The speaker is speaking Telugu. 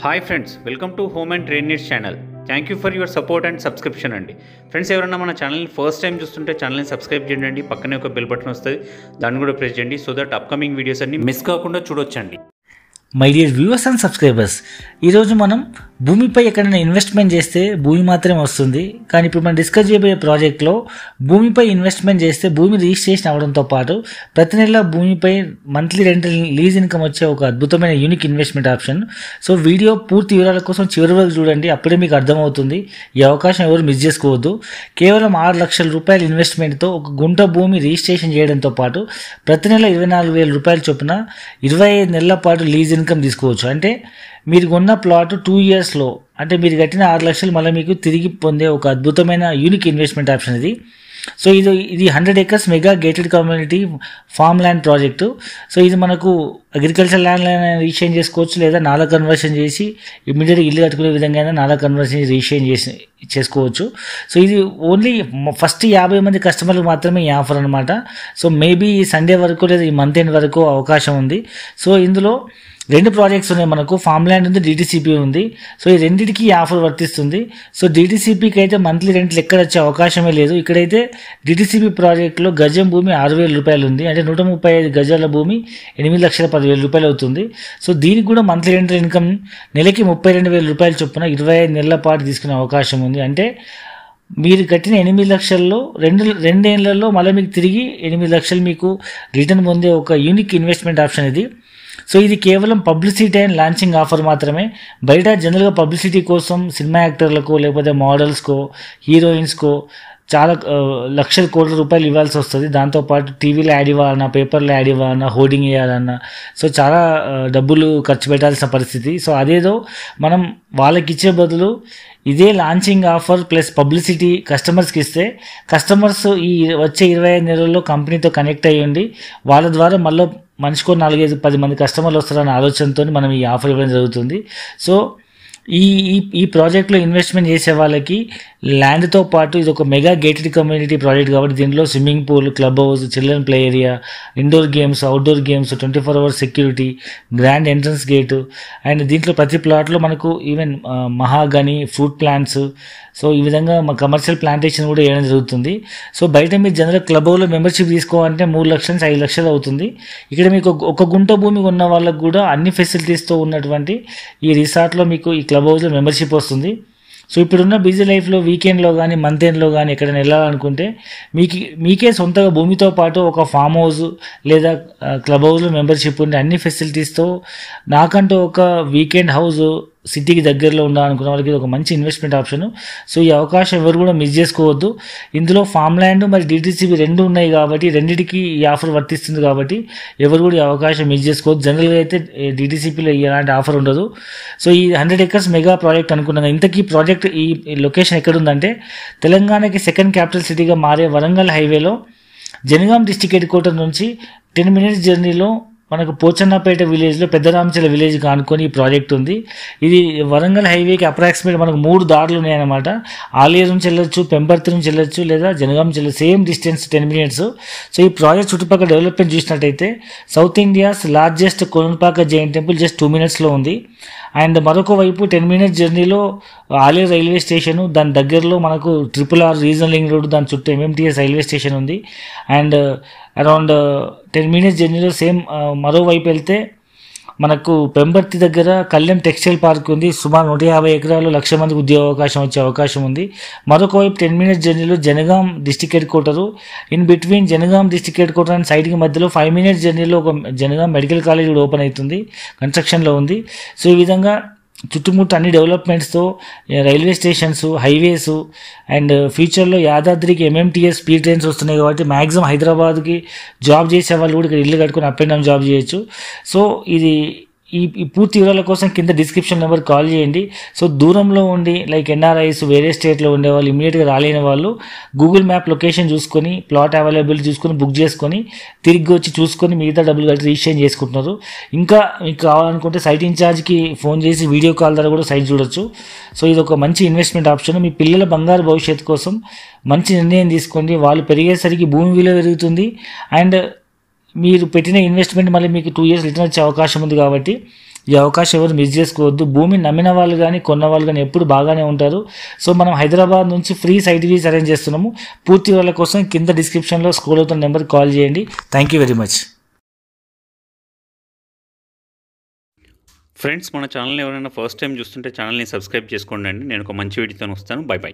hi friends welcome to home and trade needs channel thank you for your support and subscription అండి ఫ్రెండ్స్ ఎవరైనా మన ఛానల్ని ఫస్ట్ టైం చూస్తుంటే ఛానల్ని సబ్స్క్రైబ్ చేయండి పక్కనే ఒక బెల్ బటన్ వస్తుంది దాన్ని కూడా ప్రెస్ చేయండి సో దట్ అప్కమింగ్ వీడియోస్ అన్ని మిస్ కాకుండా చూడొచ్చండి my dear viewers and subscribers ఈరోజు మనం భూమిపై ఎక్కడైనా ఇన్వెస్ట్మెంట్ చేస్తే భూమి మాత్రమే వస్తుంది కానీ ఇప్పుడు మనం డిస్కస్ చేయబోయే ప్రాజెక్ట్లో భూమిపై ఇన్వెస్ట్మెంట్ చేస్తే భూమి రిజిస్ట్రేషన్ అవడంతో పాటు ప్రతి నెల భూమిపై మంత్లీ రెంటల్ లీజ్ ఇన్కమ్ వచ్చే ఒక అద్భుతమైన unique investment option so video పూర్తి వివరాల కోసం చివరి వరకు చూడండి అప్పుడే మీకు అర్థమవుతుంది ఈ అవకాశం ఎవరు మిస్ చేసుకోవద్దు కేవలం ఆరు లక్షల రూపాయల ఇన్వెస్ట్మెంట్తో ఒక గుంట భూమి రిజిస్ట్రేషన్ చేయడంతో పాటు ప్రతి నెల ఇరవై నాలుగు వేల రూపాయల చొప్పున ఇరవై ఐదు నెలల పాటు లీజ్ ఇన్కమ్ తీసుకోవచ్చు అంటే మీరు కొన్న ప్లాట్ టూ ఇయర్స్లో అంటే మీరు కట్టిన ఆరు లక్షలు మళ్ళీ మీకు తిరిగి పొందే ఒక అద్భుతమైన యూనిక్ ఇన్వెస్ట్మెంట్ ఆప్షన్ ఇది సో ఇది ఇది hundred acres mega gated community farm land project so ఇది మనకు అగ్రికల్చర్ ల్యాండ్ రీషేన్ చేసుకోవచ్చు లేదా నాలా కన్వర్షన్ చేసి ఇమీడియట్గా ఇల్లు కట్టుకునే విధంగా అయినా నాలా కన్వర్షన్ రీషేన్ చేసి చేసుకోవచ్చు సో ఇది ఓన్లీ ఫస్ట్ యాభై మంది కస్టమర్లకు మాత్రమే ఈ ఆఫర్ అనమాట సో మేబీ ఈ సండే వరకు లేదా ఈ మంత్ ఎండ్ వరకు అవకాశం ఉంది సో ఇందులో రెండు ప్రాజెక్ట్స్ ఉన్నాయి మనకు ఫామ్ ల్యాండ్ ఉంది డిటీసీపీ ఉంది సో ఈ రెండింటికి ఈ ఆఫర్ వర్తిస్తుంది సో డిటీసీపీకి అయితే మంత్లీ రెంట్లు ఎక్కడ వచ్చే అవకాశమే లేదు ఇక్కడైతే డిటీసీపీ ప్రాజెక్ట్లో గజం భూమి ఆరు వేల రూపాయలు ఉంది అంటే నూట ముప్పై ఐదు గజాల భూమి ఎనిమిది లక్షల పదివేల రూపాయలు అవుతుంది సో దీనికి కూడా మంత్లీ రెంటల్ ఇన్కమ్ నెలకి ముప్పై రెండు వేల రూపాయల చొప్పున ఇరవై ఐదు నెలల పాటు తీసుకునే అవకాశం ఉంది అంటే మీరు కట్టిన ఎనిమిది లక్షల్లో రెండు రెండేళ్లలో మళ్ళీ మీకు తిరిగి ఎనిమిది లక్షలు మీకు రిటర్న్ పొందే ఒక యూనిక్ ఇన్వెస్ట్మెంట్ ఆప్షన్ ఇది సో ఇది కేవలం పబ్లిసిటీ అండ్ లాంచింగ్ ఆఫర్ మాత్రమే బయట జనరల్గా పబ్లిసిటీ కోసం సినిమా యాక్టర్లకు లేకపోతే మోడల్స్కో హీరోయిన్స్కో చాలా ఆ, లక్షల కోట్ల రూపాయలు ఇవ్వాల్సి వస్తుంది దాంతోపాటు టీవీలో యాడ్ ఇవ్వాలన్నా పేపర్లో యాడ్ ఇవ్వాలన్నా హోర్డింగ్ వేయాలన్నా సో చాలా ఆ, డబ్బులు ఖర్చు పెట్టాల్సిన పరిస్థితి సో అదేదో మనం వాళ్ళకి ఇచ్చే బదులు ఇదే లాంచింగ్ ఆఫర్ ప్లస్ పబ్లిసిటీ కస్టమర్స్కి ఇస్తే కస్టమర్స్ ఈ వచ్చే ఇరవై ఐదు నెలల్లో కంపెనీతో కనెక్ట్ అయ్యండి వాళ్ళ ద్వారా మళ్ళీ మనిషికో నాలుగైదు పది మంది కస్టమర్లు వస్తారన్న ఆలోచనతో మనం ఈ ఆఫర్ ఇవ్వడం జరుగుతుంది సో ఈ ఈ ఈ ప్రాజెక్ట్లో ఇన్వెస్ట్మెంట్ చేసే వాళ్ళకి ల్యాండ్తో పాటు ఇది ఒక మెగా గేటెడ్ కమ్యూనిటీ ప్రాజెక్ట్ కాబట్టి దీనిలో swimming pool club house children play area indoor games outdoor games twenty four hours security grand entrance gate and దీంట్లో ప్రతి ప్లాట్లో మనకు even mahogany fruit plants so ఈ విధంగా మా కమర్షియల్ ప్లాంటేషన్ కూడా వేయడం జరుగుతుంది సో బయట మీరు జనరల్ క్లబ్ హౌస్లో మెంబర్షిప్ తీసుకోవాలంటే మూడు లక్షల నుంచి ఐదు లక్షలు అవుతుంది ఇక్కడ మీకు ఒక- ఒక గుంట భూమి ఉన్న వాళ్ళకు కూడా అన్ని ఫెసిలిటీస్తో ఉన్నటువంటి ఈ రిసార్ట్లో మీకు ఈ క్లబ్ హౌస్లో మెంబర్షిప్ వస్తుంది సో ఇప్పుడున్న బిజీ లైఫ్లో వీకెండ్లో కానీ మంత్ ఎండ్లో కానీ ఎక్కడైనా వెళ్ళాలనుకుంటే మీకు మీకే సొంతగా భూమితో పాటు ఒక ఫామ్ హౌస్ లేదా ఆ, క్లబ్ హౌస్లో మెంబర్షిప్ ఉండే అన్ని ఫెసిలిటీస్తో నాకంటూ ఒక వీకెండ్ హౌస్ సిటీకి దగ్గరలో ఉండాలనుకున్న వాళ్ళకి ఇది ఒక మంచి ఇన్వెస్ట్మెంట్ ఆప్షన్ సో ఈ అవకాశం ఎవరు కూడా మిస్ చేసుకోవద్దు ఇందులో ఫామ్ ల్యాండ్ మరి డిటీసీబీ రెండు ఉన్నాయి కాబట్టి రెండింటికి ఈ ఆఫర్ వర్తిస్తుంది కాబట్టి ఎవరు కూడా ఈ అవకాశం మిస్ చేసుకోవద్దు జనరల్గా అయితే డిటీసీపీలో ఎలాంటి ఆఫర్ ఉండదు సో ఈ హండ్రెడ్ ఎకర్స్ మెగా ప్రాజెక్ట్ అనుకున్నాను ఇంతకీ ప్రాజెక్ట్ ఈ లొకేషన్ ఎక్కడుందంటే తెలంగాణకి సెకండ్ క్యాపిటల్ సిటీగా మారే వరంగల్ హైవేలో జనగాం డిస్టిక్ హెడ్ క్వార్టర్ నుంచి టెన్ మినిట్స్ జర్నీలో మనకు పోచన్నపేట విలేజ్లో పెద్దరామచల విలేజ్ కానుకొని ఈ ప్రాజెక్ట్ ఉంది ఇది వరంగల్ హైవేకి అప్రాక్సిమేట్ మనకు మూడు దారులు ఉన్నాయన్నమాట ఆలియర్ నుంచి వెళ్ళొచ్చు పెంపర్తి నుంచి వెళ్ళొచ్చు లేదా జనగాం నుంచి వెళ్ళచ్చు same distance ten minutes so ఈ ప్రాజెక్ట్ చుట్టుపక్కల డెవలప్మెంట్ చూసినట్టయితే South India's largest Konapaka Jain temple just two మినిట్స్లో ఉంది అండ్ మరొక వైపు టెన్ మినిట్స్ జర్నీలో ఆలేరు రైల్వే స్టేషన్ దాని దగ్గరలో మనకు triple R regional link road దాని చుట్టూ ఎంఎంటీఎస్ రైల్వే స్టేషన్ ఉంది అండ్ అరౌండ్ టెన్ మినిట్స్ జర్నీలో సేమ్ మరోవైపు వెళ్తే మనకు పెంబర్తి దగ్గర కళ్యాణ్ టెక్స్టైల్ పార్క్ ఉంది సుమారు నూట యాభై ఎకరాలు లక్ష మందికి ఉద్యోగ అవకాశం వచ్చే అవకాశం ఉంది మరొక వైపు టెన్ మినిట్స్ జర్నీలో Jangaon district headquarter in between Jangaon district headquarter and సైడ్కి మధ్యలో ఫైవ్ మినిట్స్ జర్నీలో ఒక జనగాం మెడికల్ కాలేజ్ కూడా ఓపెన్ అవుతుంది కన్స్ట్రక్షన్లో ఉంది సో ఈ విధంగా చుట్టుముట్టు అన్ని డెవలప్మెంట్స్తో రైల్వే స్టేషన్స్ హైవేస్ అండ్ ఫ్యూచర్లో యాదాద్రికి ఎంఎంటీఎస్ స్పీడ్ ట్రైన్స్ వస్తున్నాయి కాబట్టి మ్యాక్సిమం హైదరాబాద్కి జాబ్ చేసే వాళ్ళు కూడా ఇక్కడ ఇల్లు కట్టుకొని అప్ అండ్ డౌన్ జాబ్ చేయొచ్చు సో ఇది ఈ ఈ పూర్తి వివరాల కోసం కింద డిస్క్రిప్షన్ నెంబర్ కాల్ చేయండి సో దూరంలో ఉండి లైక్ ఎన్ఆర్ఐస్ వేరే స్టేట్లో ఉండే వాళ్ళు ఇమీడియట్గా రాలేని వాళ్ళు గూగుల్ మ్యాప్ లొకేషన్ చూసుకొని ప్లాట్ అవైలబుల్ చూసుకొని బుక్ చేసుకొని తిరిగి వచ్చి చూసుకొని మిగతా డబ్బులు కట్టి రిజిస్ట్రేషన్ చేసుకుంటున్నారు ఇంకా మీకు కావాలనుకుంటే సైట్ ఇన్ఛార్జ్కి ఫోన్ చేసి వీడియో కాల్ ద్వారా కూడా సైట్ చూడొచ్చు సో ఇది ఒక మంచి ఇన్వెస్ట్మెంట్ ఆప్షన్ మీ పిల్లల బంగారు భవిష్యత్తు కోసం మంచి నిర్ణయం తీసుకోండి వాళ్ళు పెరిగేసరికి భూమి విలువ పెరుగుతుంది అండ్ మీరు పెట్టిన ఇన్వెస్ట్మెంట్ మళ్ళీ మీకు టూ ఇయర్స్ రిటర్న్ వచ్చే అవకాశం ఉంది కాబట్టి ఈ అవకాశం ఎవరు మిస్ చేసుకోవద్దు భూమి నమ్మిన వాళ్ళు కానీ కొన్న వాళ్ళు కానీ ఎప్పుడు బాగానే ఉంటారు సో మనం హైదరాబాద్ నుంచి ఫ్రీ సైట్ వీస్ అరేంజ్ చేస్తున్నాము పూర్తి వాళ్ళ కోసం కింద డిస్క్రిప్షన్లో స్కూల్ అవుతున్న నెంబర్కి కాల్ చేయండి thank you very much friends మన ఛానల్ ఎవరైనా ఫస్ట్ టైం చూస్తుంటే ఛానల్ని సబ్స్క్రైబ్ చేసుకోండి అండి నేను ఒక మంచి వీడియోతో వస్తాను బై బై